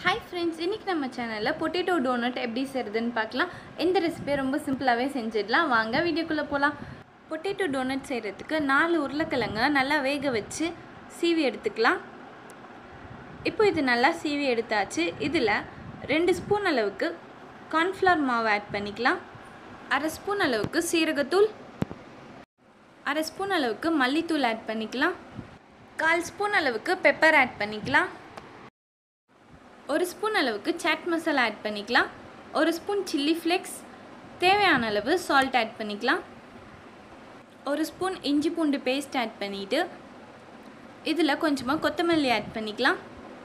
hi friends இன்றைக்கி நம்ம சேனலில் பொட்டேட்டோ டோனட் எப்படி செய்கிறதுன்னு பார்க்கலாம் இந்த ரெசிபியை ரொம்ப சிம்பிளாகவே செஞ்சிடலாம் வாங்க வீடியோக்குள்ளே போகலாம் பொட்டேட்டோ டோனட் செய்கிறதுக்கு நாலு உருளைக்கிழங்க நல்லா வேக வச்சு சீவி எடுத்துக்கலாம் இப்போ இது நல்லா சீவி எடுத்தாச்சு இதில் ரெண்டு ஸ்பூன் அளவுக்கு கார்ன்ஃப்ளவர் மாவு ஆட் பண்ணிக்கலாம் அரை ஸ்பூன் அளவுக்கு சீரகத்தூள் அரை ஸ்பூன் அளவுக்கு மல்லித்தூள் ஆட் பண்ணிக்கலாம் கால் ஸ்பூன் அளவுக்கு பெப்பர் ஆட் பண்ணிக்கலாம் ஒரு ஸ்பூன் அளவுக்கு சாட் மசாலா ஆட் பண்ணிக்கலாம் ஒரு ஸ்பூன் சில்லி ஃப்ளேக்ஸ் தேவையான அளவு சால்ட் ஆட் பண்ணிக்கலாம் ஒரு ஸ்பூன் இஞ்சி பூண்டு பேஸ்ட் ஆட் பண்ணிவிட்டு இதில் கொஞ்சமாக கொத்தமல்லி ஆட் பண்ணிக்கலாம்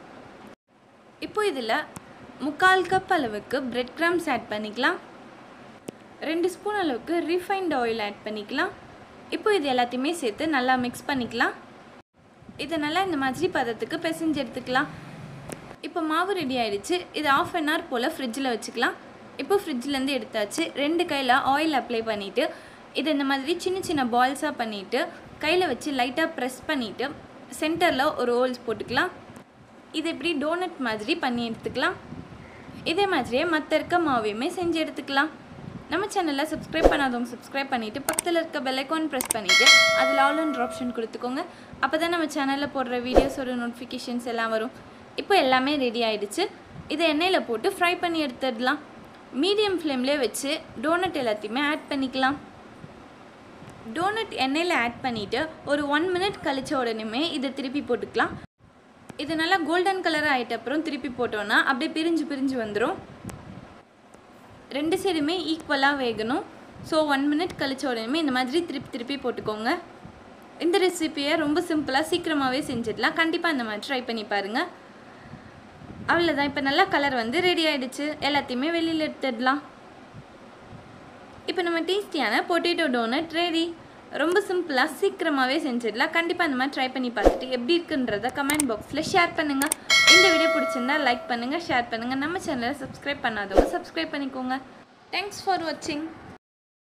இப்போ இதில் முக்கால் கப் அளவுக்கு பிரெட் கிராம்ஸ் ஆட் பண்ணிக்கலாம் ரெண்டு ஸ்பூன் அளவுக்கு ரீஃபைண்ட் ஆயில் ஆட் பண்ணிக்கலாம் இப்போ இது எல்லாத்தையுமே சேர்த்து நல்லா மிக்ஸ் பண்ணிக்கலாம் இதை நல்லா இந்த மாதிரி பதத்துக்கு பிசைஞ்சு எடுத்துக்கலாம் இப்போ மாவு ரெடி ஆயிடுச்சு இது ஆஃப் அன் ஹவர் போல் ஃப்ரிட்ஜில் வச்சுக்கலாம் இப்போ ஃப்ரிட்ஜ்லேருந்து எடுத்தாச்சு ரெண்டு கையில் ஆயில் அப்ளை பண்ணிவிட்டு இதை இந்த மாதிரி சின்ன சின்ன பால்ஸாக பண்ணிவிட்டு கையில் வச்சு லைட்டாக ப்ரெஸ் பண்ணிவிட்டு சென்டரில் ஒரு ஹோல்ஸ் போட்டுக்கலாம் இது இப்படி டோனட் மாதிரி பண்ணி எடுத்துக்கலாம் இதே மாதிரியே மற்ற இருக்க மாவையுமே செஞ்சு எடுத்துக்கலாம் நம்ம சேனலில் சப்ஸ்கிரைப் பண்ணாதவங்க சப்ஸ்கிரைப் பண்ணிவிட்டு பக்கத்தில் இருக்க பெல்லைக்கான் ப்ரெஸ் பண்ணிவிட்டு அதில் ஆல் அண்ட் ஆப்ஷன் கொடுத்துக்கோங்க அப்போ தான் நம்ம சேனலில் போடுற வீடியோஸோட நோட்டிஃபிகேஷன்ஸ் எல்லாம் வரும் இப்போ எல்லாமே ரெடி ஆயிடுச்சு இதை எண்ணெயில் போட்டு ஃப்ரை பண்ணி எடுத்துடலாம் மீடியம் ஃப்ளேம்லேயே வச்சு டோனட் எல்லாத்தையுமே ஆட் பண்ணிக்கலாம் டோனட் எண்ணெயில் ஆட் பண்ணிவிட்டு ஒரு ஒன் மினிட் கழிச்ச உடனேமே இதை திருப்பி போட்டுக்கலாம் இது நல்லா கோல்டன் கலர் ஆகிட்ட அப்புறம் திருப்பி போட்டோன்னா அப்படியே பிரிஞ்சு பிரிஞ்சு வந்துடும் ரெண்டு சைடுமே ஈக்குவலாக வேகணும் ஸோ ஒன் மினிட் கழிச்ச உடனே இந்த மாதிரி திருப்பி திருப்பி போட்டுக்கோங்க இந்த ரெசிப்பியை ரொம்ப சிம்பிளாக சீக்கிரமாகவே செஞ்சிடலாம் கண்டிப்பாக இந்த மாதிரி ட்ரை பண்ணி பாருங்கள் அவ்வளோதான் இப்போ நல்லா கலர் வந்து ரெடி ஆகிடுச்சு எல்லாத்தையுமே வெளியில் எடுத்துடலாம் இப்போ நம்ம டேஸ்டியான பொட்டேட்டோ டோனட் ரெடி ரொம்ப சிம்பிளாக சீக்கிரமாகவே செஞ்சிடலாம் கண்டிப்பாக இந்த மாதிரி ட்ரை பண்ணி பார்த்துட்டு எப்படி இருக்குன்றத கமெண்ட் பாக்ஸில் ஷேர் பண்ணுங்கள் இந்த வீடியோ பிடிச்சிருந்தா லைக் பண்ணுங்கள் ஷேர் பண்ணுங்கள் நம்ம சேனலை சப்ஸ்கிரைப் பண்ணாதவங்க சப்ஸ்கிரைப் பண்ணிக்கோங்க தேங்க்ஸ் ஃபார் வாட்சிங்